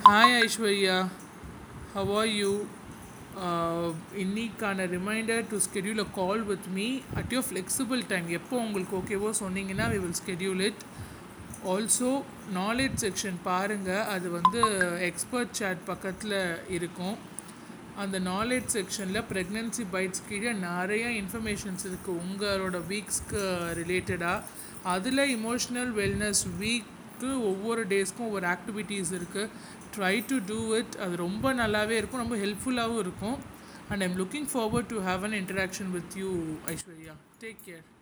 hi Aishwarya how are you இன்னிக்கான reminder to schedule a call with me at your flexible time எப்போ உங்களுக்கு ஓகேவோ சொன்னீங்கன்னா we will schedule it also knowledge section பாருங்கள் அது வந்து எக்ஸ்பர்ட் chat பக்கத்தில் இருக்கும் அந்த நாலேஜ் செக்ஷனில் ப்ரெக்னென்சி பைட்ஸ் கீழே நிறைய இன்ஃபர்மேஷன்ஸ் இருக்குது உங்களோட வீக்ஸ்க்கு ரிலேட்டடாக அதில் இமோஷ்னல் வெல்னஸ் வீக்கு ஒவ்வொரு டேஸ்க்கும் ஒவ்வொரு ஆக்டிவிட்டீஸ் இருக்குது ட்ரை டு டூ இட் அது ரொம்ப நல்லாவே இருக்கும் ரொம்ப ஹெல்ப்ஃபுல்லாகவும் இருக்கும் and I'm looking forward to have an interaction with you Aishwarya take care